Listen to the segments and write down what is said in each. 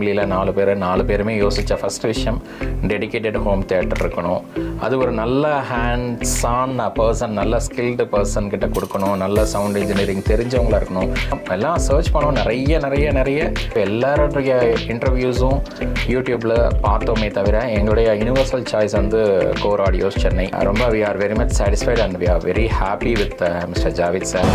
ஃபேமிலியில் நாலு பேர் நாலு பேருமே யோசித்த ஃபஸ்ட் விஷயம் டெடிகேட்டட் ஹோம் தேட்டர் இருக்கணும் அது ஒரு நல்ல ஹேண்ட்ஸ் ஆன் பர்சன் நல்ல ஸ்கில்டு பர்சன் கிட்ட கொடுக்கணும் நல்ல சவுண்ட் இன்ஜினியரிங் தெரிஞ்சவங்களா இருக்கணும் எல்லாம் சர்ச் பண்ணோம் நிறைய நிறைய நிறைய இப்போ எல்லாருடைய இன்டர்வியூஸும் யூடியூப்பில் பார்த்தோமே தவிர எங்களுடைய யூனிவர்சல் சாய்ஸ் வந்து கோர் ஆடியோஸ் சென்னை ரொம்ப we are very much satisfied and we are very happy with mister Javid sir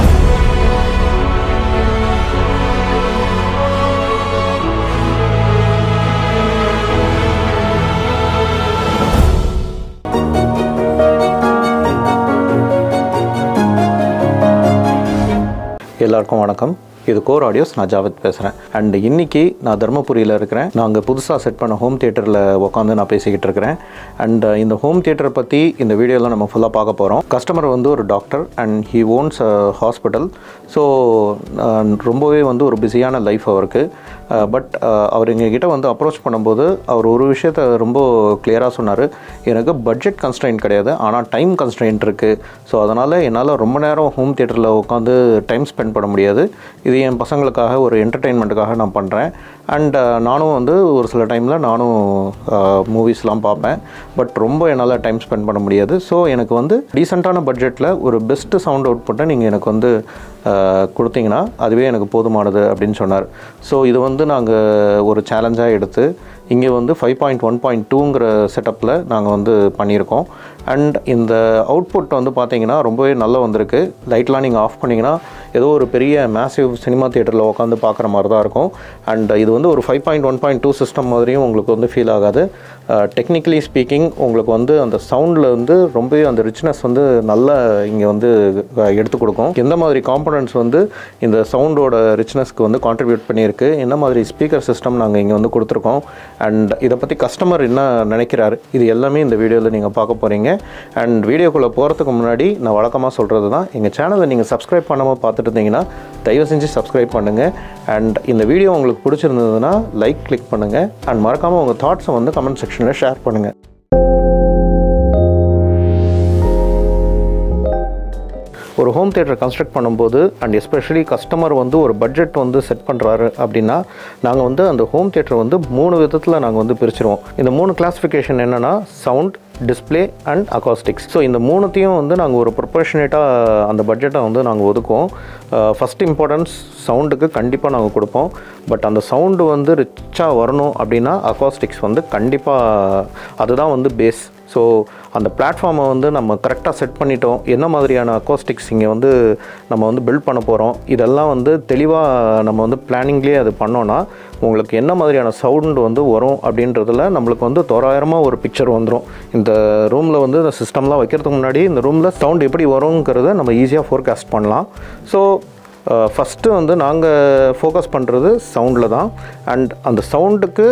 எல்லாருக்கும் வணக்கம் இது கோர் ஆடியோஸ் நான் ஜாவத் பேசுகிறேன் அண்ட் இன்னைக்கு நான் தருமபுரியில் இருக்கிறேன் நாங்கள் புதுசாக செட் பண்ண ஹோம் தியேட்டரில் உட்காந்து நான் பேசிக்கிட்டு இருக்கிறேன் அண்ட் இந்த ஹோம் தியேட்டரை பற்றி இந்த வீடியோவில் நம்ம ஃபுல்லாக பார்க்க போகிறோம் கஸ்டமர் வந்து ஒரு doctor and he owns hospital so ரொம்பவே வந்து ஒரு பிஸியான லைஃப் அவருக்கு பட் அவர் எங்ககிட்ட வந்து அப்ரோச் பண்ணும்போது அவர் ஒரு விஷயத்த ரொம்ப கிளியராக சொன்னார் எனக்கு பட்ஜெட் கன்ஸ்ட்ரெயின்ட் கிடையாது ஆனால் டைம் கன்ஸ்ட்ரெயின்ட் இருக்குது ஸோ அதனால் என்னால் ரொம்ப நேரம் ஹோம் தியேட்டரில் உட்காந்து டைம் ஸ்பெண்ட் பண்ண முடியாது இது என் பசங்களுக்காக ஒரு என்டர்டெயின்மெண்ட்டுக்காக நான் பண்ணுறேன் அண்ட் நானும் வந்து ஒரு சில டைமில் நானும் மூவிஸ்லாம் பார்ப்பேன் பட் ரொம்ப என்னால் டைம் ஸ்பெண்ட் பண்ண முடியாது ஸோ எனக்கு வந்து டீசெண்டான பட்ஜெட்டில் ஒரு பெஸ்ட்டு சவுண்ட் அவுட்புட்டை நீங்கள் எனக்கு வந்து அஹ், கொடுத்தீங்கன்னா அதுவே எனக்கு போதுமானது அப்படின்னு சொன்னார் ஸோ இது வந்து நாங்கள் ஒரு சேலஞ்சாக எடுத்து இங்கே வந்து ஃபைவ் பாயிண்ட் ஒன் பாயிண்ட் டூங்கிற செட்டப்பில் நாங்கள் வந்து பண்ணியிருக்கோம் அண்ட் இந்த அவுட்புட் வந்து பார்த்தீங்கன்னா ரொம்பவே நல்லா வந்திருக்கு லைட்லாம் நீங்கள் ஆஃப் பண்ணிங்கன்னா ஏதோ ஒரு பெரிய மேசிவ் சினிமா தியேட்டரில் உட்காந்து பார்க்குற மாதிரி தான் இருக்கும் அண்ட் இது வந்து ஒரு five point one point two system மாதிரியும் உங்களுக்கு வந்து ஃபீல் ஆகாது டெக்னிக்கலி ஸ்பீக்கிங் உங்களுக்கு வந்து அந்த சவுண்டில் வந்து ரொம்பவே அந்த ரிச்னஸ் வந்து நல்லா இங்கே வந்து அஹ், எடுத்து கொடுக்கும் எந்த மாதிரி காம்பனன்ட்ஸ் வந்து இந்த சவுண்டோட ரிச்னஸ்க்கு வந்து கான்ட்ரிபியூட் பண்ணியிருக்கு என்ன மாதிரி ஸ்பீக்கர் சிஸ்டம் நாங்கள் இங்கே வந்து கொடுத்துருக்கோம் அண்ட் இதை பற்றி கஸ்டமர் என்ன நினைக்கிறாரு இது எல்லாமே இந்த வீடியோவில் நீங்கள் பார்க்க போகிறீங்க அண்ட் வீடியோக்குள்ளே போகிறதுக்கு முன்னாடி நான் வழக்கமாக சொல்கிறது தான் எங்கள் சேனலை நீங்கள் சப்ஸ்கிரைப் பண்ணாமல் பார்த்துட்டு இருந்தீங்கன்னா தயவு செஞ்சு சப்ஸ்கிரைப் பண்ணுங்கள் அண்ட் இந்த வீடியோ உங்களுக்கு பிடிச்சிருந்ததுன்னா லைக் கிளிக் பண்ணுங்கள் அண்ட் மறக்காமல் உங்கள் தாட்ஸை வந்து கமெண்ட் செக்ஷனில் ஷேர் பண்ணுங்கள் ஒரு ஹோம் தியேட்டர் கன்ஸ்ட்ரக்ட் பண்ணும்போது அண்ட் எஸ்பெஷலி கஸ்டமர் வந்து ஒரு பட்ஜெட் வந்து செட் பண்ணுறாரு அப்படின்னா நாங்கள் வந்து அந்த ஹோம் தியேட்டர் வந்து மூணு விதத்தில் நாங்கள் வந்து பிரிச்சிருவோம் இந்த மூணு கிளாஸிஃபிகேஷன் என்னென்னா sound display and acoustics so இந்த மூணுத்தையும் வந்து நாங்கள் ஒரு ப்ரொபோஷனேட்டாக அந்த பட்ஜெட்டை வந்து நாங்கள் ஒதுக்குவோம் ஃபஸ்ட் இம்பார்ட்டன்ஸ் சவுண்டுக்கு கண்டிப்பாக நாங்கள் கொடுப்போம் பட் அந்த சவுண்டு வந்து ரிச்சாக வரணும் அப்படின்னா அகாஸ்டிக்ஸ் வந்து கண்டிப்பாக அதுதான் வந்து பேஸ் ஸோ அந்த பிளாட்ஃபார்மை வந்து நம்ம கரெக்டாக செட் பண்ணிட்டோம் என்ன மாதிரியான அக்கோஸ்டிக்ஸ் இங்கே வந்து நம்ம வந்து பில்ட் பண்ண போகிறோம் இதெல்லாம் வந்து தெளிவாக நம்ம வந்து பிளானிங்லேயே அது பண்ணோன்னா உங்களுக்கு என்ன மாதிரியான சவுண்ட் வந்து வரும் அப்படின்றதுல நம்மளுக்கு வந்து தோராயிரமாக ஒரு பிக்சர் வந்துடும் இந்த ரூமில் வந்து இந்த சிஸ்டம்லாம் வைக்கிறதுக்கு முன்னாடி இந்த ரூமில் சவுண்ட் எப்படி வருங்கிறத நம்ம ஈஸியாக ஃபோர்காஸ்ட் பண்ணலாம் ஸோ ஃபஸ்ட்டு வந்து நாங்கள் ஃபோக்கஸ் பண்ணுறது சவுண்டில் தான் அண்ட் அந்த சவுண்டுக்கு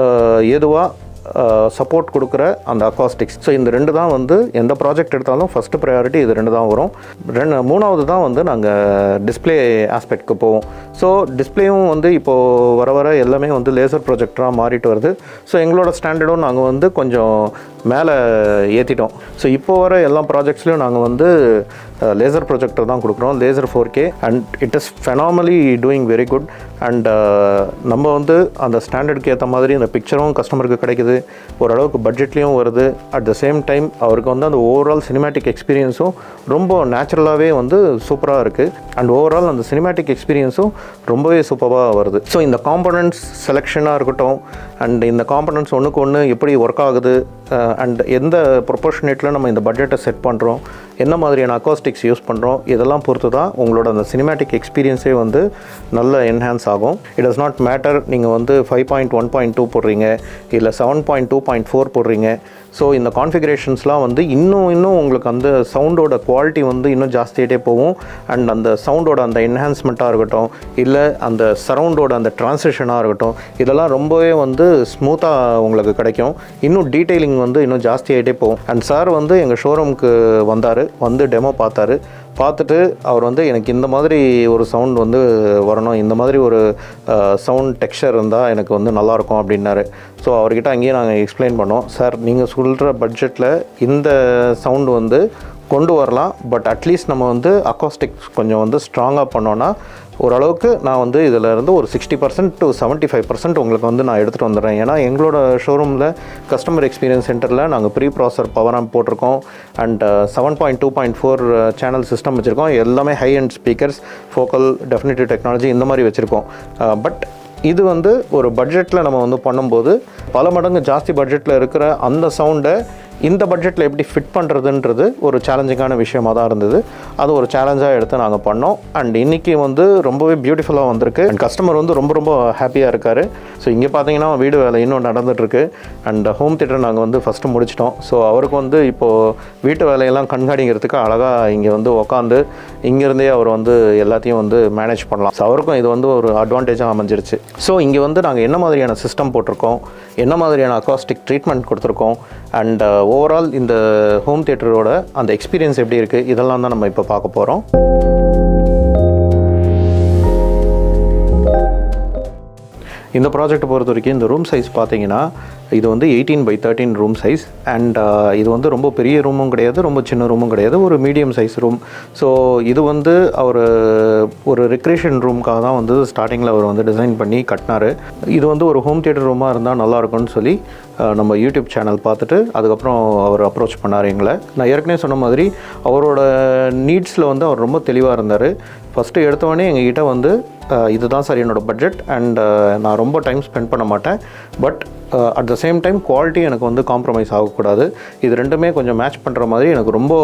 ஏதுவாக சப்போர்ட் கொடுக்குற அந்த அக்காஸ்டிக்ஸ் ஸோ இந்த ரெண்டு தான் வந்து எந்த ப்ராஜெக்ட் எடுத்தாலும் ஃபஸ்ட்டு ப்ரையாரிட்டி இது ரெண்டு தான் வரும் ரெண்டு மூணாவது தான் வந்து நாங்கள் டிஸ்ப்ளே ஆஸ்பெக்ட்க்கு போவோம் ஸோ டிஸ்ப்ளேயும் வந்து இப்போது வர வர எல்லாமே வந்து லேசர் ப்ரொஜெக்டராக மாறிட்டு வருது ஸோ எங்களோட ஸ்டாண்டர்டும் நாங்கள் வந்து கொஞ்சம் மேலே ஏற்றிட்டோம் ஸோ இப்போ வர எல்லா ப்ராஜெக்ட்ஸ்லையும் நாங்கள் வந்து லேசர் ப்ரொஜெக்டர் தான் கொடுக்குறோம் laser four K and it is phenomenally doing very good and நம்ம வந்து அந்த ஸ்டாண்டர்டுக்கு ஏற்ற மாதிரி அந்த பிக்சரும் கஸ்டமருக்கு கிடைக்குது ஓரளவுக்கு பட்ஜெட்லேயும் வருது அட் த சேம் டைம் அவருக்கு வந்து அந்த ஓவரால் சினிமேட்டிக் எக்ஸ்பீரியன்ஸும் ரொம்ப நேச்சுரலாகவே வந்து சூப்பராக இருக்குது அண்ட் ஓவரால் அந்த சினிமேட்டிக் எக்ஸ்பீரியன்ஸும் ரொம்பவே சூப்பராக வருது ஸோ இந்த காம்பனன்ட்ஸ் செலெக்ஷனாக இருக்கட்டும் அண்ட் இந்த காம்பனன்ட்ஸ் ஒன்றுக்கு ஒன்று எப்படி ஒர்க் ஆகுது அண்ட் எந்த ப்ரொபோர்ஷனேட்டில் நம்ம இந்த பட்ஜெட்டை செட் பண்ணுறோம் என்ன மாதிரியான அக்காஸ்டிக்ஸ் யூஸ் பண்ணுறோம் இதெல்லாம் பொறுத்து தான் உங்களோட அந்த சினிமேட்டிக் எக்ஸ்பீரியன்ஸே வந்து நல்ல என்ஹான்ஸ் ஆகும் இட் டஸ் நாட் மேட்டர் நீங்கள் வந்து five point one point two போடுறீங்க இல்லை seven point two point four போடுறீங்க ஸோ இந்த கான்ஃபிகரேஷன்ஸ்லாம் வந்து இன்னும் இன்னும் உங்களுக்கு அந்த சவுண்டோட குவாலிட்டி வந்து இன்னும் ஜாஸ்தியாகிட்டே போகும் அண்ட் அந்த சவுண்டோட அந்த என்ஹான்ஸ்மெண்ட்டாக இருக்கட்டும் இல்லை அந்த சரவுண்டோட அந்த ட்ரான்சிஷனாக இருக்கட்டும் இதெல்லாம் ரொம்பவே வந்து ஸ்மூத்தாக உங்களுக்கு கிடைக்கும் இன்னும் டீட்டெயிலிங் வந்து இன்னும் ஜாஸ்தியாகிட்டே போகும் அண்ட் சார் வந்து எங்கள் ஷோரூமுக்கு வந்தார் வந்து டெமோ பார்த்தாரு பார்த்துட்டு அவர் வந்து எனக்கு இந்த மாதிரி ஒரு சவுண்ட் வந்து வரணும் இந்த மாதிரி ஒரு சவுண்ட் டெக்ஸ்சர் இருந்தால் எனக்கு வந்து நல்லாயிருக்கும் அப்படின்னாரு ஸோ அவர்கிட்ட அங்கேயே நாங்கள் எக்ஸ்பிளைன் பண்ணோம் சார் நீங்கள் சொல்கிற பட்ஜெட்டில் இந்த சவுண்டு வந்து கொண்டு வரலாம் பட் அட்லீஸ்ட் நம்ம வந்து அக்காஸ்டிக்ஸ் கொஞ்சம் வந்து ஸ்ட்ராங்காக பண்ணோன்னா ஓரளவுக்கு நான் வந்து இதில் இருந்து ஒரு sixty percent to seventy five percent உங்களுக்கு வந்து நான் எடுத்துகிட்டு வந்துடுறேன் ஏன்னா எங்களோட ஷோரூமில் கஸ்டமர் எக்ஸ்பீரியன்ஸ் சென்டரில் நாங்கள் ப்ரீ ப்ராசர் பவர் ஆம்ப் போட்டிருக்கோம் and seven point two point four channel system வச்சுருக்கோம் எல்லாமே high end speakers Focal Definitive Technology இந்த மாதிரி வச்சுருக்கோம் பட் இது வந்து ஒரு பட்ஜெட்டில் நம்ம வந்து பண்ணும்போது பல மடங்கு ஜாஸ்தி பட்ஜெட்டில் இருக்கிற அந்த சவுண்டை இந்த பட்ஜெட்டில் எப்படி ஃபிட் பண்ணுறதுன்றது ஒரு சேலஞ்சிங்கான விஷயமா தான் இருந்தது அது ஒரு சேலஞ்சாக எடுத்து நாங்கள் பண்ணோம் அண்ட் இன்றைக்கி வந்து ரொம்பவே பியூட்டிஃபுல்லாக வந்திருக்கு அண்ட் கஸ்டமர் வந்து ரொம்ப ரொம்ப ஹாப்பியாக இருக்கார் ஸோ இங்கே பார்த்தீங்கன்னா வீடு வேலை இன்னும் நடந்துகிட்ருக்கு அண்ட் ஹோம் தியேட்டர் நாங்கள் வந்து ஃபஸ்ட்டு முடிச்சிட்டோம் ஸோ அவருக்கு வந்து இப்போது வீட்டு வேலையெல்லாம் கண்காணிக்கிறதுக்கு அழகாக இங்கே வந்து உக்காந்து இங்கேருந்தே அவர் வந்து எல்லாத்தையும் வந்து மேனேஜ் பண்ணலாம் ஸோ அவருக்கும் இது வந்து ஒரு அட்வான்டேஜாக அமைஞ்சிருச்சு ஸோ இங்கே வந்து நாங்கள் என்ன மாதிரியான சிஸ்டம் போட்டிருக்கோம் என்ன மாதிரியான அக்காஸ்டிக் ட்ரீட்மெண்ட் கொடுத்துருக்கோம் அண்ட் ஓவரால் இந்த ஹோம் தியேட்டரோட அந்த எக்ஸ்பீரியன்ஸ் எப்படி இருக்குது இதெல்லாம் தான் நம்ம இப்போ பார்க்க போகிறோம் இந்த ப்ராஜெக்ட்டை பொறுத்த வரைக்கும் இந்த ரூம் சைஸ் பார்த்தீங்கன்னா இது வந்து eighteen by thirteen room size and இது வந்து ரொம்ப பெரிய ரூமும் கிடையாது ரொம்ப சின்ன ரூமும் கிடையாது ஒரு மீடியம் சைஸ் ரூம் ஸோ இது வந்து அவர் ஒரு ரெக்ரேஷன் ரூமுக்காக தான் வந்து ஸ்டார்டிங்கில் அவர் வந்து டிசைன் பண்ணி கட்டினார் இது வந்து ஒரு ஹோம் தியேட்டர் ரூமாக இருந்தால் நல்லா இருக்கும்னு சொல்லி அஹ், நம்ம யூடியூப் சேனல் பார்த்துட்டு அதுக்கப்புறம் அவர் அப்ரோச் பண்ணார் எங்களை நான் ஏற்கனவே சொன்ன மாதிரி அவரோட நீட்ஸில் வந்து அவர் ரொம்ப தெளிவாக இருந்தார் ஃபஸ்ட்டு எடுத்தவொடனே எங்ககிட்ட வந்து அஹ், இதுதான் சார் என்னோட பட்ஜெட் அண்ட் நான் ரொம்ப டைம் ஸ்பெண்ட் பண்ண மாட்டேன் but at the same time quality எனக்கு வந்து காம்ப்ரமைஸ் ஆகக்கூடாது இது ரெண்டுமே கொஞ்சம் மேட்ச் பண்ணுற மாதிரி எனக்கு ரொம்ப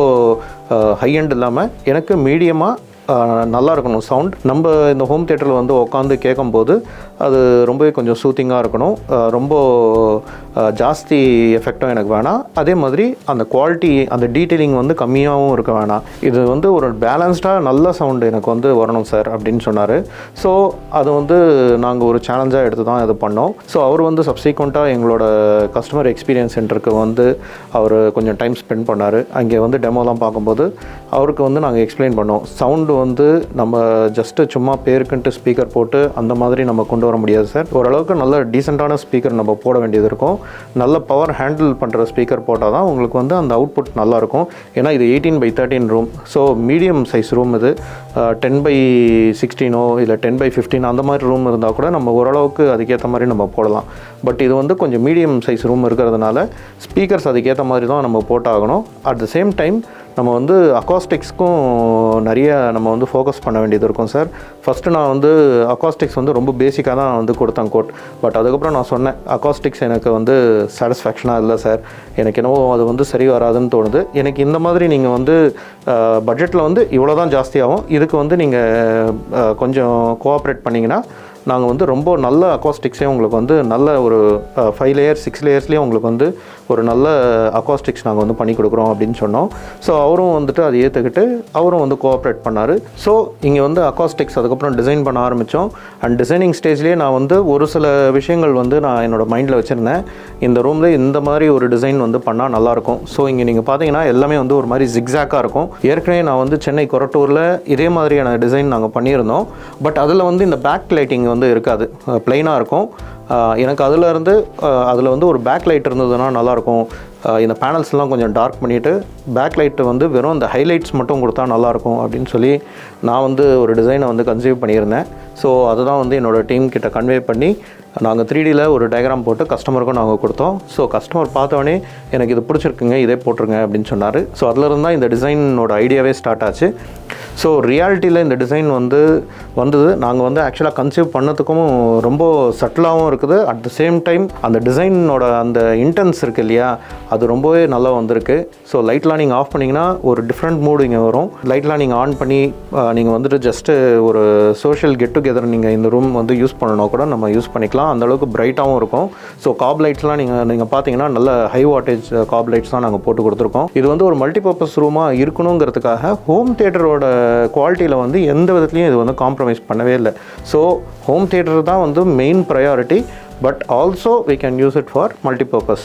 ஹை எண்ட் இல்லாமல் எனக்கு மீடியமாக நல்லா இருக்கணும் சவுண்ட் நம்ம இந்த ஹோம் தியேட்டரில் வந்து உட்காந்து கேட்கும்போது அது ரொம்பவே கொஞ்சம் சூத்திங்காக இருக்கணும் அஹ், ரொம்ப அஹ், ஜாஸ்தி எஃபெக்டும் எனக்கு வேணாம் அதே மாதிரி அந்த குவாலிட்டி அந்த டீட்டெயிலிங் வந்து கம்மியாகவும் இருக்க வேணாம் இது வந்து ஒரு பேலன்ஸ்டாக நல்ல சவுண்டு எனக்கு வந்து வரணும் சார் அப்படின்னு சொன்னார் ஸோ அது வந்து நாங்கள் ஒரு சேலஞ்சாக எடுத்து தான் இது பண்ணோம் ஸோ அவர் வந்து சப்சீக்வெண்ட்டாக எங்களோட கஸ்டமர் எக்ஸ்பீரியன்ஸ் சென்டருக்கு வந்து அவர் கொஞ்சம் டைம் ஸ்பெண்ட் பண்ணார் அங்கே வந்து டெமோலாம் பார்க்கும்போது அவருக்கு வந்து நாங்கள் எக்ஸ்பிளைன் பண்ணோம் சவுண்டு வந்து நம்ம ஜஸ்ட்டு சும்மா பேருக்குன்ட்டு ஸ்பீக்கர் போட்டு அந்த மாதிரி நம்ம கொண்டு வர முடியாது சார் ஓரளவுக்கு நல்ல டீசெண்டான ஸ்பீக்கர் நம்ம போட வேண்டியது இருக்கும் நல்ல பவர் ஹேண்டில் பண்ணுற ஸ்பீக்கர் போட்டால் தான் உங்களுக்கு வந்து அந்த அவுட்புட் நல்லாயிருக்கும் ஏன்னா இது eighteen by thirteen room so medium size room இது டென் பை சிக்ஸ்டீனோ இல்லை டென் பை ஃபிஃப்டீன் அந்த மாதிரி ரூம் இருந்தால் கூட நம்ம ஓரளவுக்கு அதுக்கேற்ற மாதிரி நம்ம போடலாம் பட் இது வந்து கொஞ்சம் மீடியம் சைஸ் ரூம் இருக்கிறதுனால ஸ்பீக்கர்ஸ் அதுக்கேற்ற மாதிரி தான் நம்ம போட்டாகணும் அட் த சேம் டைம் நம்ம வந்து அக்காஸ்டிக்ஸ்க்கும் நிறைய நம்ம வந்து ஃபோக்கஸ் பண்ண வேண்டியது இருக்கும் சார் ஃபஸ்ட்டு நான் வந்து அக்காஸ்டிக்ஸ் வந்து ரொம்ப பேசிக்காக தான் வந்து கொடுத்தேன் கோட் பட் அதுக்கப்புறம் நான் சொன்னேன் அக்காஸ்டிக்ஸ் எனக்கு வந்து சாட்டிஸ்ஃபேக்ஷனாக இல்லை சார் எனக்கு என்னவோ அது வந்து சரி வராதுன்னு தோணுது எனக்கு இந்த மாதிரி நீங்கள் வந்து பட்ஜெட்டில் வந்து இவ்வளோ தான் ஜாஸ்தியாகும் இதுக்கு வந்து நீங்கள் கொஞ்சம் கோஆப்ரேட் பண்ணிங்கன்னா நாங்கள் வந்து ரொம்ப நல்ல அக்காஸ்டிக்ஸே உங்களுக்கு வந்து நல்ல ஒரு ஃபைவ் லேயர் சிக்ஸ் லேயர்ஸ்லேயே உங்களுக்கு வந்து ஒரு நல்ல அக்காஸ்டிக்ஸ் நாங்கள் வந்து பண்ணி கொடுக்குறோம் அப்படின்னு சொன்னோம் ஸோ அவரும் வந்துட்டு அதை ஏற்றுக்கிட்டு அவரும் வந்து கோஆப்ரேட் பண்ணார் ஸோ இங்கே வந்து அக்காஸ்டிக்ஸ் அதுக்கப்புறம் டிசைன் பண்ண ஆரம்பித்தோம் அண்ட் டிசைனிங் ஸ்டேஜ்லேயே நான் வந்து ஒரு சில விஷயங்கள் வந்து நான் என்னோட மைண்டில் வச்சுருந்தேன் இந்த ரூமில் இந்த மாதிரி ஒரு டிசைன் வந்து பண்ணால் நல்லாயிருக்கும் ஸோ இங்கே நீங்கள் பார்த்தீங்கன்னா எல்லாமே வந்து ஒரு மாதிரி ஜிக்ஸாக்காக இருக்கும் ஏற்கனவே நான் வந்து சென்னை கொரட்டூரில் இதே மாதிரியான டிசைன் நாங்கள் பண்ணியிருந்தோம் பட் அதில் வந்து இந்த பேக் லைட்டிங் வந்து இருக்காது ப்ளைனாக இருக்கும் ஆஹ் எனக்கு அதில் இருந்து அதில் வந்து ஒரு பேக் லைட் இருந்ததுன்னா நல்லாயிருக்கும் ஆஹ் இந்த பேனல்ஸ்லாம் கொஞ்சம் டார்க் பண்ணிவிட்டு பேக் லைட்டு வந்து வெறும் இந்த ஹைலைட்ஸ் மட்டும் கொடுத்தா நல்லாயிருக்கும் அப்படின்னு சொல்லி நான் வந்து ஒரு டிசைனை வந்து கன்சீவ் பண்ணியிருந்தேன் ஸோ அதுதான் வந்து என்னோடய டீம் கிட்ட கன்வே பண்ணி நாங்கள் த்ரீ டியில் ஒரு டயக்ராம் போட்டு கஸ்டமருக்கும் நாங்கள் கொடுத்தோம் ஸோ கஸ்டமர் பார்த்தோடனே எனக்கு இது பிடிச்சிருக்குங்க இதே போட்டுருங்க அப்படின்னு சொன்னார் ஸோ அதுலேருந்து தான் இந்த டிசைனோட ஐடியாவே ஸ்டார்ட் ஆச்சு ஸோ ரியாலிட்டியில் இந்த டிசைன் வந்து வந்தது நாங்கள் வந்து ஆக்சுவலாக கன்சீவ் பண்ணதுக்கும் ரொம்ப சட்டிலாகவும் இருக்குது அட் த சேம் டைம் அந்த டிசைனோட அந்த இன்டென்ஸ் இருக்குது இல்லையா அது ரொம்பவே நல்லா வந்திருக்கு ஸோ லைட்லாம் நீங்கள் ஆஃப் பண்ணிங்கன்னா ஒரு டிஃப்ரெண்ட் மூடு இங்கே வரும் லைட்லாம் நீங்கள் ஆன் பண்ணி நீங்கள் வந்துட்டு ஜஸ்ட்டு ஒரு சோஷியல் கெட் டுகெதர் நீங்கள் இந்த ரூம் வந்து யூஸ் பண்ணணும் கூட நம்ம யூஸ் பண்ணிக்கலாம் அந்த அளவுக்கு பிரைட்டாகவும் இருக்கும் ஸோ காப் லைட்ஸ்லாம் நீங்கள் நீங்கள் பார்த்தீங்கன்னா நல்ல ஹை வாட்டேஜ் காப் லைட்ஸ் தான் நாங்கள் போட்டு கொடுத்துருக்கோம் இது வந்து ஒரு மல்டிபர்பஸ் ரூமாக இருக்கணுங்கிறதுக்காக ஹோம் தியேட்டரோட குவாலிட்டியில் வந்து எந்த விதத்துலையும் இது வந்து காம்ப்ரமைஸ் பண்ணவே இல்லை ஸோ ஹோம் தியேட்டர் தான் வந்து main priority but also we can use it for multipurpose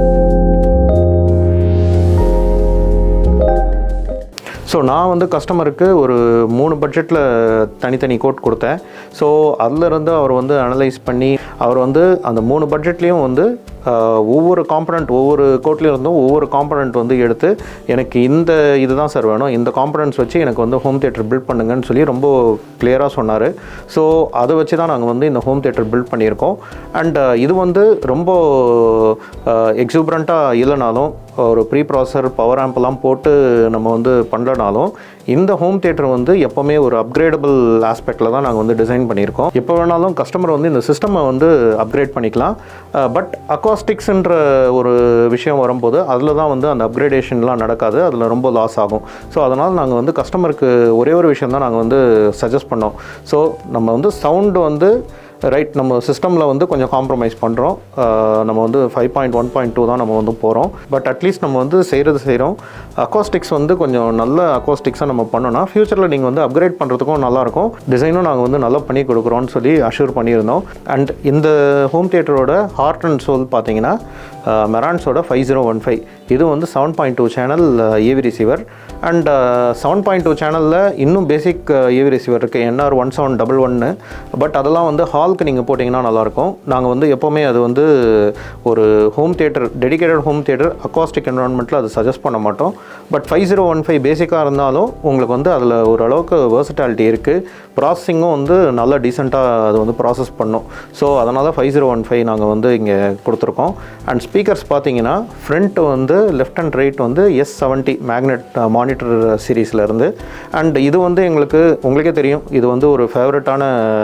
so நான் வந்து கஸ்டமருக்கு ஒரு மூணு பட்ஜெட்டில் தனித்தனி கோட் கொடுத்தேன் ஸோ அதிலிருந்து அவர் வந்து அனலைஸ் பண்ணி அவர் வந்து அந்த மூணு பட்ஜெட்லேயும் வந்து ஆஹ், ஒவ்வொரு காம்பனண்ட் ஒவ்வொரு கோட்லேயும் இருந்தும் ஒவ்வொரு காம்பனண்ட் வந்து எடுத்து எனக்கு இந்த இதுதான் சார் வேணும் இந்த காம்பனண்ட்ஸ் வச்சு எனக்கு வந்து ஹோம் தியேட்டர் பில்ட் பண்ணுங்கன்னு சொல்லி ரொம்ப கிளியராக சொன்னார் ஸோ அதை வச்சு தான் நாங்கள் வந்து இந்த ஹோம் தியேட்டர் பில்ட் பண்ணியிருக்கோம் அண்ட் இது வந்து ரொம்ப எக்ஸூப்ரண்ட்டாக இல்லைனாலும் ஒரு ப்ரீ ப்ராசர் பவர் ஆம்ப்லாம் போட்டு நம்ம வந்து பண்ணலனாலும் இந்த ஹோம் தியேட்டர் வந்து எப்போவுமே ஒரு அப்கிரேடபிள் ஆஸ்பெக்டில் தான் நாங்கள் வந்து டிசைன் பண்ணியிருக்கோம் எப்போ வேணாலும் கஸ்டமர் வந்து இந்த சிஸ்டமை வந்து அப்கிரேட் பண்ணிக்கலாம் பட் அக்வாஸ்டிக்ஸ்ன்ற ஒரு விஷயம் வரும்போது அதில் தான் வந்து அந்த அப்கிரேடேஷன்லாம் நடக்காது அதில் ரொம்ப லாஸ் ஆகும் ஸோ அதனால் நாங்கள் வந்து கஸ்டமருக்கு ஒரே ஒரு விஷயம் தான் நாங்கள் வந்து சஜஸ்ட் பண்ணோம் ஸோ நம்ம வந்து சவுண்டு வந்து ரைட் நம்ம சிஸ்டமில் வந்து கொஞ்சம் காம்ப்ரமைஸ் பண்ணுறோம் நம்ம வந்து five point one point two தான் நம்ம வந்து போகிறோம் பட் அட்லீஸ்ட் நம்ம வந்து செய்கிறது செய்கிறோம் அக்வாஸ்டிக்ஸ் வந்து கொஞ்சம் நல்ல அக்வாஸ்டிக்ஸாக நம்ம பண்ணோன்னா ஃப்யூச்சரில் நீங்கள் வந்து அப்கிரேட் பண்ணுறதுக்கும் நல்லாயிருக்கும் டிசைனும் நாங்கள் வந்து நல்லா பண்ணி கொடுக்குறோன்னு சொல்லி அஷ்யூர் பண்ணியிருந்தோம் அண்ட் இந்த ஹோம் தியேட்டரோட ஹார்ட் அண்ட் சோல் பார்த்தீங்கன்னா மெரான்ஸோட ஃபைவ் ஜீரோ ஒன் ஃபைவ் இது வந்து seven point two channel AV receiver and seven point two சேனலில் இன்னும் பேசிக் ஏவி ரிசீவர் இருக்குது என்ஆர் ஒன் செவன் டபுள் ஒன்று பட் அதெல்லாம் வந்து ஹால்க்கு நீங்கள் போட்டிங்கன்னா நல்லாயிருக்கும் நாங்கள் வந்து எப்போவுமே அது வந்து ஒரு home theatre dedicated home theatre acoustic என்வரான்மெண்ட்டில் அது சஜஸ்ட் பண்ண மாட்டோம் but five zero one five பேசிக்காக இருந்தாலும் உங்களுக்கு வந்து அதில் ஓரளவுக்கு வேர்சட்டாலிட்டி இருக்குது ப்ராசஸிங்கும் வந்து நல்ல டீசெண்டாக அது வந்து ப்ராசஸ் பண்ணும் ஸோ அதனால் ஃபைவ் ஜீரோ ஒன் ஃபைவ் நாங்கள் வந்து இங்கே கொடுத்துருக்கோம் அண்ட் ஸ்பீக்கர்ஸ் பார்த்தீங்கன்னா ஃப்ரண்ட் வந்து லெஃப்ட் அண்ட் ரைட் வந்து எஸ் செவன்ட்டி மேக்னெட் மானிட்டர் சீரீஸில் இருந்து அண்ட் இது வந்து எங்களுக்கு உங்களுக்கே தெரியும் இது வந்து ஒரு ஃபேவரட்டான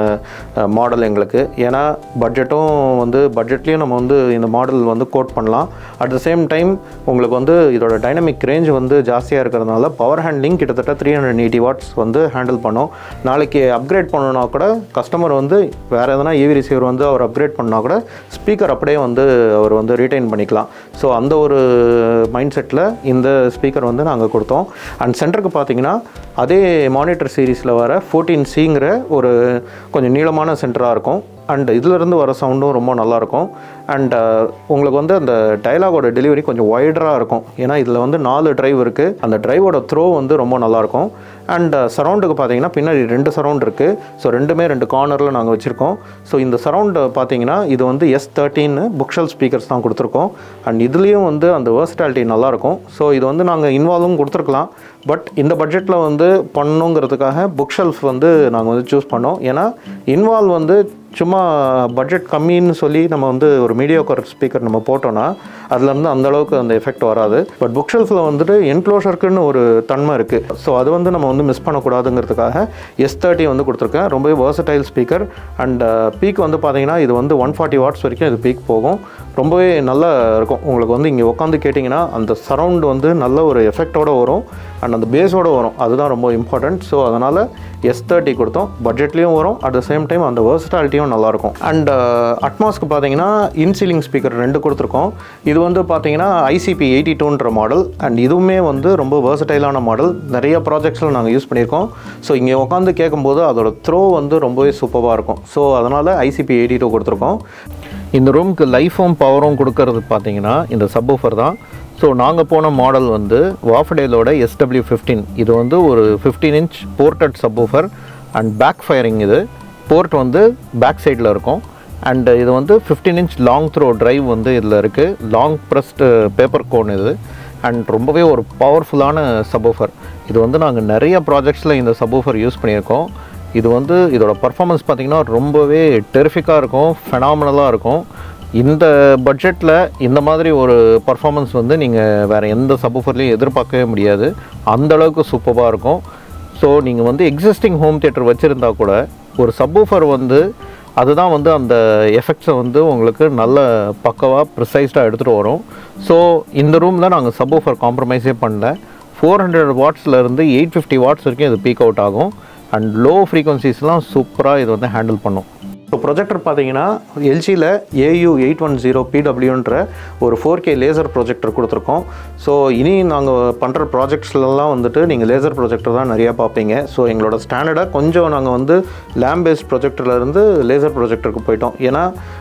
மாடல் எங்களுக்கு ஏன்னா பட்ஜெட்டும் வந்து பட்ஜெட்லேயும் நம்ம வந்து இந்த மாடல் வந்து கோட் பண்ணலாம் அட் த சேம் டைம் உங்களுக்கு வந்து இதோட டைனமிக் ரேஞ்ச் வந்து ஜாஸ்தியாக இருக்கிறதுனால பவர் ஹேண்ட்லிங் கிட்டத்தட்ட த்ரீ ஹண்ட்ரட் எயிட்டி வாட்ஸ் வந்து ஹேண்டில் பண்ணும் நாளைக்கு அப்கிரேட் பண்ணணும்னா கூட கஸ்டமர் வந்து வேறு எதனா ஏவி ரிசீவர் வந்து அவர் அப்கிரேட் பண்ணால் கூட ஸ்பீக்கர் அப்படியே வந்து அவர் வந்து ரீட்டைன் பண்ணிக்கலாம் ஸோ அந்த ஒரு மைண்ட் செட்டில் இந்த ஸ்பீக்கர் வந்து நாங்கள் கொடுத்தோம் அண்ட் சென்டருக்கு பார்த்தீங்கன்னா அதே மானிட்டர் சீரீஸில் வர ஃபோர்டீன் சிங்கிற ஒரு கொஞ்சம் நீளமான சென்டராக இருக்கும் அண்ட் இதிலிருந்து வர சவுண்டும் ரொம்ப நல்லாயிருக்கும் அண்ட் உங்களுக்கு வந்து அந்த டயலாகோட டெலிவரி கொஞ்சம் வைடராக இருக்கும் ஏன்னா இதில் வந்து நாலு டிரைவ் இருக்குது அந்த டிரைவோட த்ரோ வந்து ரொம்ப நல்லாயிருக்கும் அண்ட் சரௌண்டுக்கு பார்த்தீங்கன்னா பின்னாடி ரெண்டு சரௌண்ட் இருக்குது ஸோ ரெண்டுமே ரெண்டு கார்னரில் நாங்கள் வச்சுருக்கோம் ஸோ இந்த சரௌண்டு பார்த்தீங்கன்னா இது வந்து எஸ் தேர்ட்டின்னு புக்ஷல் ஸ்பீக்கர்ஸ் தான் கொடுத்துருக்கோம் அண்ட் இதுலேயும் வந்து அந்த வேர்சிட்டாலிட்டி நல்லாயிருக்கும் ஸோ இது வந்து நாங்கள் இன்வால்வும் கொடுத்துருக்கலாம் பட் இந்த பட்ஜெட்டில் வந்து பண்ணணுங்கிறதுக்காக புக் ஷெல்ஃப் வந்து நாங்கள் வந்து சூஸ் பண்ணோம் ஏன்னா இன்வால்வ் வந்து சும்மா பட்ஜெட் கம்மின்னு சொல்லி நம்ம வந்து ஒரு மீடியோக்கர் ஸ்பீக்கர் நம்ம போட்டோன்னா அதுலேருந்து அந்த அளவுக்கு அந்த எஃபெக்ட் வராது பட் புக் ஷெல்ஃபில் வந்துட்டு என்க்ளோஷருக்குன்னு ஒரு தன்மை இருக்குது ஸோ அது வந்து நம்ம வந்து மிஸ் பண்ணக்கூடாதுங்கிறதுக்காக எஸ் தேர்ட்டி வந்து கொடுத்துருக்கேன் ரொம்பவே வேர்சடைல் ஸ்பீக்கர் அண்ட் பீக் வந்து பார்த்தீங்கன்னா இது வந்து ஒன் ஃபார்ட்டி வாட்ஸ் வரைக்கும் இது பீக் போகும் ரொம்பவே நல்லா இருக்கும் உங்களுக்கு வந்து இங்கே உட்காந்து கேட்டிங்கன்னா அந்த சரவுண்ட் வந்து நல்ல ஒரு எஃபெக்டோடு வரும் அண்ட் அந்த பேஸோடு வரும் அதுதான் ரொம்ப இம்பார்ட்டண்ட் ஸோ அதனால் எஸ் தேர்ட்டி கொடுத்தோம் பட்ஜெட்லேயும் வரும் அட் த சேம் டைம் அந்த வேர்சிட்டாலிட்டியும் நல்லாயிருக்கும் அண்ட் அட்மாஸ்க்கு பார்த்தீங்கன்னா இன்சீலிங் ஸ்பீக்கர் ரெண்டு கொடுத்துருக்கோம் இது வந்து பார்த்தீங்கன்னா ஐசிபி எயிட்டி டூன்ற மாடல் அண்ட் இதுவுமே வந்து ரொம்ப வேர்சடைலான மாடல் நிறைய ப்ராஜெக்ட்ஸில் நாங்கள் யூஸ் பண்ணியிருக்கோம் ஸோ இங்கே உட்காந்து கேட்கும்போது அதோட த்ரோ வந்து ரொம்பவே சூப்பராக இருக்கும் ஸோ அதனால் ஐசிபி எயிட்டி டூ கொடுத்துருக்கோம் இந்த ரூமுக்கு லைஃபும் பவரும் கொடுக்கறது பார்த்தீங்கன்னா இந்த சப்வூஃபர் தான் ஸோ நாங்கள் போன மாடல் வந்து வாஃபடேலோட எஸ்டபிள்யூ ஃபிஃப்டீன் இது வந்து ஒரு fifteen inch ported subwoofer and back firing இது போர்ட் வந்து பேக் சைடில் இருக்கும் அண்ட் இது வந்து fifteen inch long throw drive வந்து இதில் இருக்குது லாங் ப்ரெஸ்டு பேப்பர் கோன் இது அண்ட் ரொம்பவே ஒரு பவர்ஃபுல்லான சப்வூஃபர் இது வந்து நாங்கள் நிறைய ப்ராஜெக்ட்ஸில் இந்த சப்வூஃபர் யூஸ் பண்ணியிருக்கோம் இது வந்து இதோட பர்ஃபார்மன்ஸ் பார்த்திங்கன்னா ரொம்பவே டெரிஃபிக்காக இருக்கும் ஃபெனாமினலாக இருக்கும் இந்த பட்ஜெட்டில் இந்த மாதிரி ஒரு பர்ஃபார்மன்ஸ் வந்து நீங்கள் வேறு எந்த சப்வூஃபர்லேயும் எதிர்பார்க்கவே முடியாது அந்த அளவுக்கு சூப்பராக இருக்கும் ஸோ நீங்கள் வந்து எக்ஸிஸ்டிங் ஹோம் தியேட்டர் வச்சுருந்தா கூட ஒரு சப்வூஃபர் வந்து அதுதான் வந்து அந்த எஃபெக்ட்ஸை வந்து உங்களுக்கு நல்ல பக்கவாக ப்ரிசைஸ்டாக எடுத்துகிட்டு வரும் ஸோ இந்த ரூமில் நாங்கள் சப்வூஃபர் காம்ப்ரமைஸே பண்ணல ஃபோர் ஹண்ட்ரட் வாட்ஸ்லேருந்து எயிட் ஃபிஃப்டி வாட்ஸ் வரைக்கும் இது பீக் அவுட் ஆகும் அண்ட் லோ ஃப்ரீக்வன்சிஸ்லாம் சூப்பராக இது வந்து ஹேண்டில் பண்ணும் ஸோ ப்ரொஜெக்டர் பார்த்தீங்கன்னா எல்ஜியில் ஏயு எயிட் ஒன் ஜீரோ பிடபிள்யூன்ற ஒரு ஃபோர் கே லேசர் ப்ரொஜெக்டர் கொடுத்துருக்கோம் ஸோ இனி நாங்கள் பண்ணுற ப்ராஜெக்ட்ஸ்லாம் வந்துட்டு நீங்கள் லேசர் ப்ரொஜெக்டர் தான் நிறையா பார்ப்பீங்க ஸோ எங்களோட ஸ்டாண்டர்டாக கொஞ்சம் நாங்கள் வந்து லேம் பேஸ்ட் ப்ரொஜெக்டர்லேருந்து லேசர் ப்ரொஜெக்டருக்கு போயிட்டோம் ஏன்னா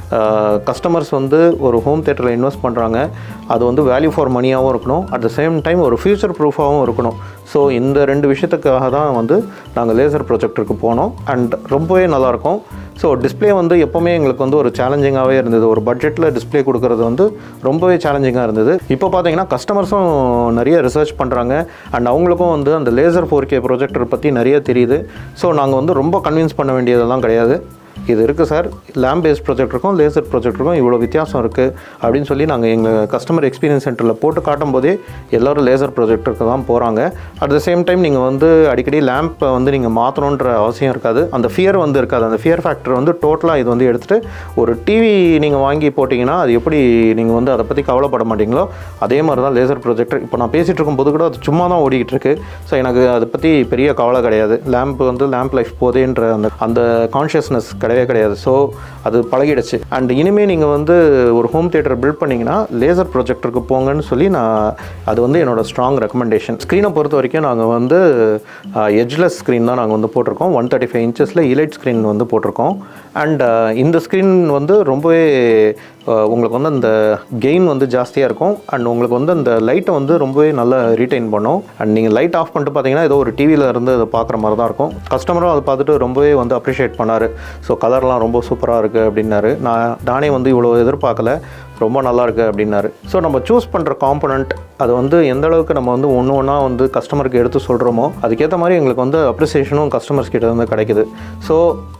கஸ்டமர்ஸ் வந்து ஒரு ஹோம் தேட்டரில் இன்வெஸ்ட் பண்ணுறாங்க அது வந்து வேல்யூ ஃபார் மணியாகவும் இருக்கணும் அட் த சேம் டைம் ஒரு ஃபியூச்சர் ப்ரூஃபாகவும் இருக்கணும் ஸோ இந்த ரெண்டு விஷயத்துக்காக தான் வந்து நாங்கள் லேசர் ப்ரொஜெக்டருக்கு போனோம் அண்ட் ரொம்பவே நல்லாயிருக்கும் ஸோ டிஸ்ப்ளே வந்து எப்போவுமே எங்களுக்கு வந்து ஒரு சேலஞ்சிங்காகவே இருந்தது ஒரு பட்ஜெட்டில் டிஸ்ப்ளே கொடுக்கறது வந்து ரொம்பவே சேலஞ்சிங்காக இருந்தது இப்போ பார்த்தீங்கன்னா கஸ்டமர்ஸும் நிறைய ரிசர்ச் பண்ணுறாங்க அண்ட் அவங்களுக்கும் வந்து அந்த லேசர் ஃபோர் கே ப்ரொஜெக்டர் பற்றி நிறைய தெரியுது ஸோ நாங்கள் வந்து ரொம்ப கன்வின்ஸ் பண்ண வேண்டியதெல்லாம் கிடையாது இது இருக்குது சார் லேம்ப் பேஸ்ட் ப்ரொஜெக்டருக்கும் லேசர் ப்ரொஜெக்டருக்கும் இவ்வளோ வித்தியாசம் இருக்குது அப்படின்னு சொல்லி நாங்கள் எங்கள் கஸ்டமர் எக்ஸ்பீரியன்ஸ் சென்டரில் போட்டு காட்டும் போதே எல்லோரும் லேசர் ப்ரொஜெக்டருக்கு தான் போகிறாங்க அட் த சேம் டைம் நீங்கள் வந்து அடிக்கடி லேம்பை வந்து நீங்கள் மாற்றணுன்ற அவசியம் இருக்காது அந்த ஃபியர் வந்து இருக்காது அந்த ஃபியர் ஃபேக்டர் வந்து டோட்டலாக இது வந்து எடுத்துகிட்டு ஒரு டிவி நீங்கள் வாங்கி போட்டிங்கன்னா அது எப்படி நீங்கள் வந்து அதை பற்றி கவலைப்பட மாட்டீங்களோ அதே மாதிரி தான் லேசர் ப்ரொஜெக்டர் இப்போ நான் பேசிகிட்டு இருக்கும்போது கூட அது சும்மா தான் ஓடிக்கிட்டு இருக்கு ஸோ எனக்கு அதை பற்றி பெரிய கவலை கிடையாது லேம்ப் வந்து லேம்ப் லைஃப் போதேன்ற அந்த அந்த கான்ஷியஸ்னஸ் கிடையவே கிடையாது ஸோ அது பழகிடுச்சு அண்ட் இனிமேல் நீங்கள் வந்து ஒரு ஹோம் தியேட்டர் பில்ட் பண்ணிங்கன்னா லேசர் ப்ரொஜெக்டருக்கு போங்கன்னு சொல்லி நான் அது வந்து என்னோட ஸ்ட்ராங் ரெக்கமெண்டேஷன் ஸ்க்ரீனை பொறுத்த வரைக்கும் நாங்கள் வந்து எட்ஜ்லெஸ் ஸ்க்ரீன் தான் நாங்கள் வந்து போட்டிருக்கோம் ஒன் தேர்ட்டி ஃபைவ் இன்ச்சஸில் இலைட் ஸ்க்ரீன் வந்து போட்டிருக்கோம் அண்ட் இந்த ஸ்க்ரீன் வந்து ரொம்பவே அஹ், உங்களுக்கு வந்து அந்த கெயின் வந்து ஜாஸ்தியாக இருக்கும் அண்ட் உங்களுக்கு வந்து அந்த லைட்டை வந்து ரொம்பவே நல்லா ரீட்டைன் பண்ணும் அண்ட் நீங்கள் லைட் ஆஃப் பண்ணிட்டு பார்த்தீங்கன்னா ஏதோ ஒரு டிவியில் இருந்து அதை பார்க்குற மாதிரி தான் இருக்கும் கஸ்டமரும் அதை பார்த்துட்டு ரொம்பவே வந்து அப்ரிஷியேட் பண்ணார் ஸோ கலர்லாம் ரொம்ப சூப்பராக இருக்குது அப்படின்னாரு நான் நானே வந்து இவ்வளோ எதிர்பார்க்கல ரொம்ப நல்லா இருக்குது அப்படின்னாரு ஸோ நம்ம சூஸ் பண்ணுற காம்பனண்ட் அது வந்து எந்த அளவுக்கு நம்ம வந்து ஒன்று ஒன்றா வந்து கஸ்டமருக்கு எடுத்து சொல்கிறோமோ அதுக்கேற்ற மாதிரி எங்களுக்கு வந்து அப்ரிசியேஷனும் கஸ்டமர்ஸ் கிட்ட வந்து கிடைக்குது ஸோ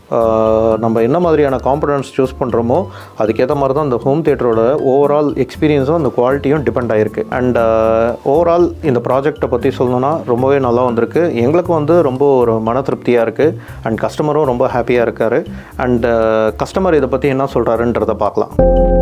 நம்ம என்ன மாதிரியான காம்பனண்ட்ஸ் சூஸ் பண்ணுறோமோ அதுக்கேற்ற மாதிரி தான் இந்த ஹோம் தியேட்டரோட ஓவரால் எக்ஸ்பீரியன்ஸும் அந்த குவாலிட்டியும் டிபெண்ட் ஆகிருக்கு அண்ட் ஓவரால் இந்த ப்ராஜெக்ட்டை பற்றி சொல்லணும்னா ரொம்பவே நல்லா வந்திருக்கு எங்களுக்கு வந்து ரொம்ப ஒரு மன திருப்தியாக இருக்குது அண்ட் கஸ்டமரும் ரொம்ப ஹாப்பியாக இருக்கார் அண்ட் கஸ்டமர் இதை பற்றி என்ன சொல்கிறாருன்றதை பார்க்கலாம்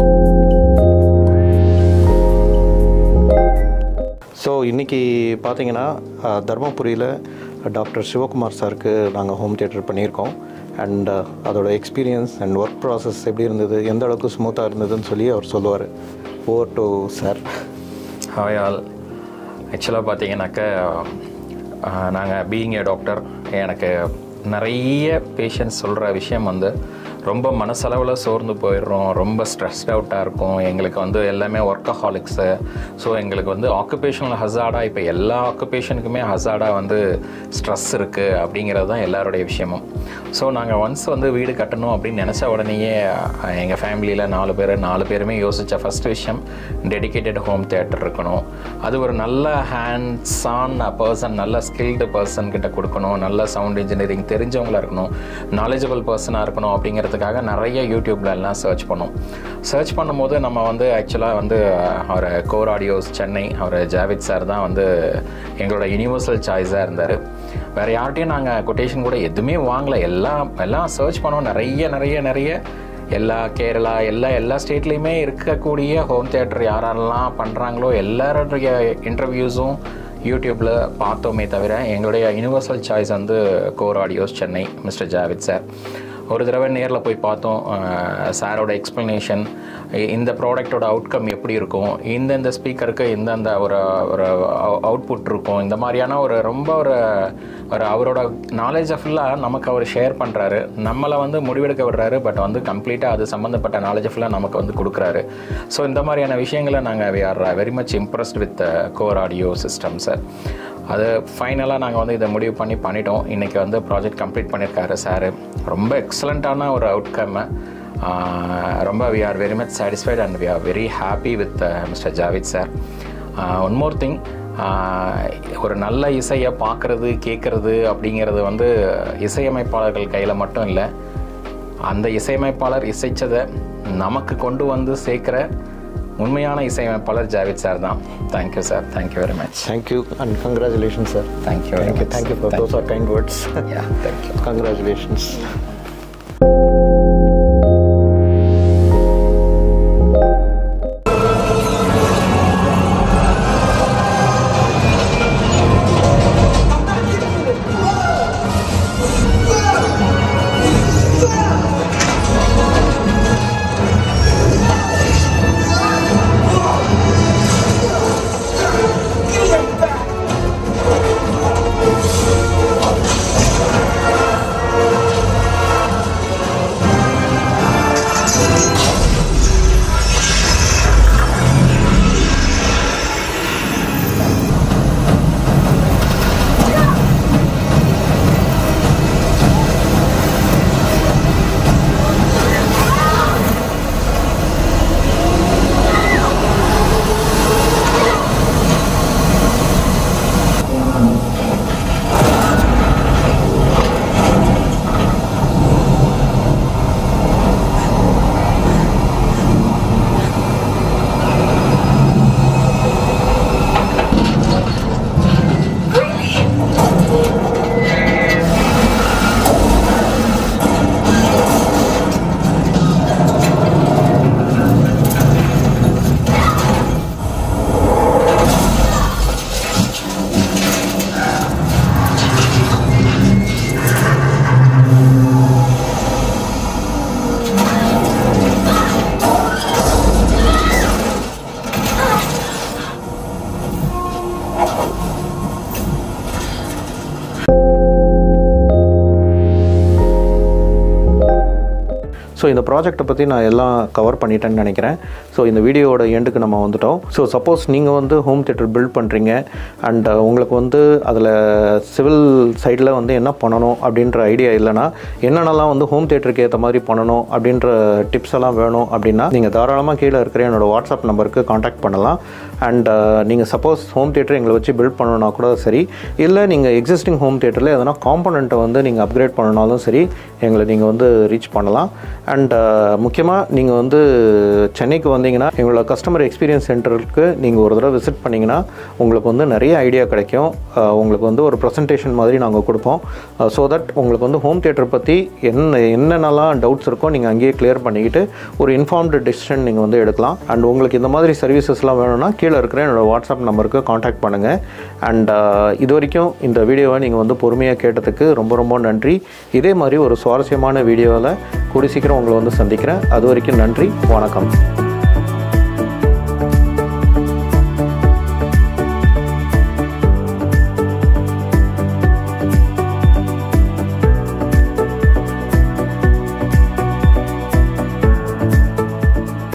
ஸோ இன்றைக்கி பார்த்தீங்கன்னா அஹ், தர்மபுரியில் டாக்டர் சிவகுமார் சாருக்கு நாங்கள் ஹோம் தியேட்டர் பண்ணியிருக்கோம் அண்ட் அதோட எக்ஸ்பீரியன்ஸ் அண்ட் ஒர்க் ப்ராசஸ் எப்படி இருந்தது எந்த அளவுக்கு ஸ்மூத்தாக இருந்ததுன்னு சொல்லி அவர் சொல்லுவார் over to sir hi all ஆக்சுவலாக பார்த்தீங்கன்னாக்க நாங்கள் பீயிங் ஏ டாக்டர் எனக்கு நிறைய பேஷண்ட்ஸ் சொல்கிற விஷயம் வந்து ரொம்ப மனசளவில் சோர்ந்து போயிடுறோம் ரொம்ப ஸ்ட்ரெஸ்ட் அவுட்டாக இருக்கும் எங்களுக்கு வந்து எல்லாமே ஒர்க்கஹாலிக்ஸு ஸோ எங்களுக்கு வந்து ஆக்குபேஷனல் ஹசார்டாக இப்போ எல்லா ஆக்குபேஷனுக்குமே ஹசார்டாக வந்து ஸ்ட்ரெஸ் இருக்குது அப்படிங்கிறது தான் எல்லாருடைய விஷயமும் ஸோ நாங்கள் ஒன்ஸ் வந்து வீடு கட்டணும் அப்படின்னு நினச்ச உடனேயே எங்கள் ஃபேமிலியில் நாலு பேர் நாலு பேருமே யோசித்த ஃபஸ்ட் விஷயம் டெடிகேட்டட் ஹோம் தியேட்டர் இருக்கணும் அது ஒரு நல்ல ஹேண்ட்ஸ் ஆன் பர்சன் நல்ல ஸ்கில்டு பர்சன் கிட்ட கொடுக்கணும் நல்ல சவுண்ட் இன்ஜினியரிங் தெரிஞ்சவங்களா இருக்கணும் நாலேஜபிள் பர்சனாக இருக்கணும் அப்படிங்கிறதுக்காக நிறைய யூடியூப்ல எல்லாம் சர்ச் பண்ணோம் சர்ச் பண்ணும்போது நம்ம வந்து ஆக்சுவலாக வந்து அவர் கோர் ஆடியோஸ் சென்னை அவர் ஜாவித் சார் தான் வந்து எங்களோட யூனிவர்சல் சாய்ஸாக இருந்தார் வேறு யார்கிட்டையும் நாங்கள் கொட்டேஷன் கூட எதுவுமே வாங்கல எல்லாம் எல்லாம் சர்ச் பண்ணோம் நிறைய நிறைய நிறைய எல்லா கேரளா எல்லா எல்லா ஸ்டேட்லேயுமே இருக்கக்கூடிய ஹோம் தியேட்டர் யாரெல்லாம் பண்ணுறாங்களோ எல்லாருடைய இன்டர்வியூஸும் யூடியூப்பில் பார்த்தோமே தவிர எங்களுடைய யூனிவர்சல் சாய்ஸ் வந்து core audios Chennai mister Javid sir ஒரு தடவை நேரில் போய் பார்த்தோம் சாரோட எக்ஸ்ப்ளனேஷன் இந்த ப்ராடக்டோட அவுட்கம் எப்படி இருக்கும் இந்தந்த ஸ்பீக்கருக்கு இந்தந்த ஒரு ஒரு அவுட்புட் இருக்கும் இந்த மாதிரியான ஒரு ரொம்ப ஒரு ஒரு அவரோட நாலேஜை ஃபுல்லாக நமக்கு அவர் ஷேர் பண்ணுறாரு நம்மளை வந்து முடிவெடுக்க விடுறாரு பட் வந்து கம்ப்ளீட்டாக அது சம்மந்தப்பட்ட நாலேஜை ஃபுல்லாக நமக்கு வந்து கொடுக்குறாரு ஸோ இந்த மாதிரியான விஷயங்களை நாங்கள் we are very much impressed with core audio system sir அது ஃபைனலாக நாங்கள் வந்து இதை முடிவு பண்ணி பண்ணிட்டோம் இன்றைக்கி வந்து ப்ராஜெக்ட் கம்ப்ளீட் பண்ணியிருக்காரு சார் ரொம்ப எக்ஸலண்ட்டான ஒரு அவுட்கம் ரொம்ப we are very much satisfied and we are very happy with mister Javid sir one more thing ஒரு நல்ல இசையை பார்க்குறது கேட்குறது அப்படிங்கிறது வந்து இசையமைப்பாளர்கள் கையில் மட்டும் இல்லை அந்த இசையமைப்பாளர் இசைச்சதை நமக்கு கொண்டு வந்து சேர்க்குற உண்மையான இசையமைப்பாளர் ஜாவித் சார் தான் thank you sir thank you very much thank you and congratulation sir Thank you very thank you much. Thank you for Thank those are kind words yeah thank you congratulations so இந்த ப்ராஜெக்ட்டை பற்றி நான் எல்லாம் கவர் பண்ணிட்டேன்னு நினைக்கிறேன் ஸோ இந்த வீடியோவோட எண்டுக்கு நம்ம வந்துட்டோம் ஸோ சப்போஸ் நீங்கள் வந்து ஹோம் தேட்டர் பில்ட் பண்ணுறீங்க அண்ட் உங்களுக்கு வந்து அதில் சிவில் சைடில் வந்து என்ன பண்ணணும் அப்படின்ற ஐடியா இல்லைன்னா என்னென்னலாம் வந்து ஹோம் தேட்டருக்கு ஏற்ற மாதிரி பண்ணணும் அப்படின்ற டிப்ஸ் எல்லாம் வேணும் அப்படின்னா நீங்கள் தாராளமாக கீழே இருக்கிற என்னோட வாட்ஸ்அப் நம்பருக்கு காண்டாக்ட் பண்ணலாம் அண்ட் நீங்கள் சப்போஸ் ஹோம் தேட்டர் எங்களை வச்சு பில்ட் பண்ணணும்னா கூட சரி இல்லை நீங்கள் எக்ஸிஸ்டிங் ஹோம் தேட்டரில் எதனா காம்பனண்ட்டை வந்து நீங்கள் அப்கிரேட் பண்ணனாலும் சரி எங்களை நீங்கள் வந்து ரீச் பண்ணலாம் அண்ட் முக்கியமாக நீங்கள் வந்து சென்னைக்கு வந்தீங்கன்னா எங்களோட கஸ்டமர் எக்ஸ்பீரியன்ஸ் சென்டருக்கு நீங்கள் ஒரு தடவை விசிட் பண்ணிங்கன்னா உங்களுக்கு வந்து நிறைய ஐடியா கிடைக்கும் அஹ், உங்களுக்கு வந்து ஒரு ப்ரெசன்டேஷன் மாதிரி நாங்கள் கொடுப்போம் ஸோ தட் உங்களுக்கு வந்து ஹோம் தேட்டர் பற்றி என்ன என்னென்னலாம் டவுட்ஸ் இருக்கோ நீங்கள் அங்கேயே கிளியர் பண்ணிக்கிட்டு ஒரு இன்ஃபார்ம்டு டெசிஷன் நீங்கள் வந்து எடுக்கலாம் அண்ட் உங்களுக்கு இந்த மாதிரி சர்வீசஸ்லாம் வேணும்னா கீழே இருக்கிற என்னோட வாட்ஸ்அப் நம்பருக்கு காண்டாக்ட் பண்ணுங்கள் அண்ட் இது வரைக்கும் இந்த வீடியோவை நீங்கள் வந்து பொறுமையாக கேட்டதுக்கு ரொம்ப ரொம்ப நன்றி இதே மாதிரி ஒரு சுவாரஸ்யமான வீடியோவில் கூடி சீக்கிரம் உங்களை வந்து சந்திக்கிறேன் அது வரைக்கும் நன்றி வணக்கம்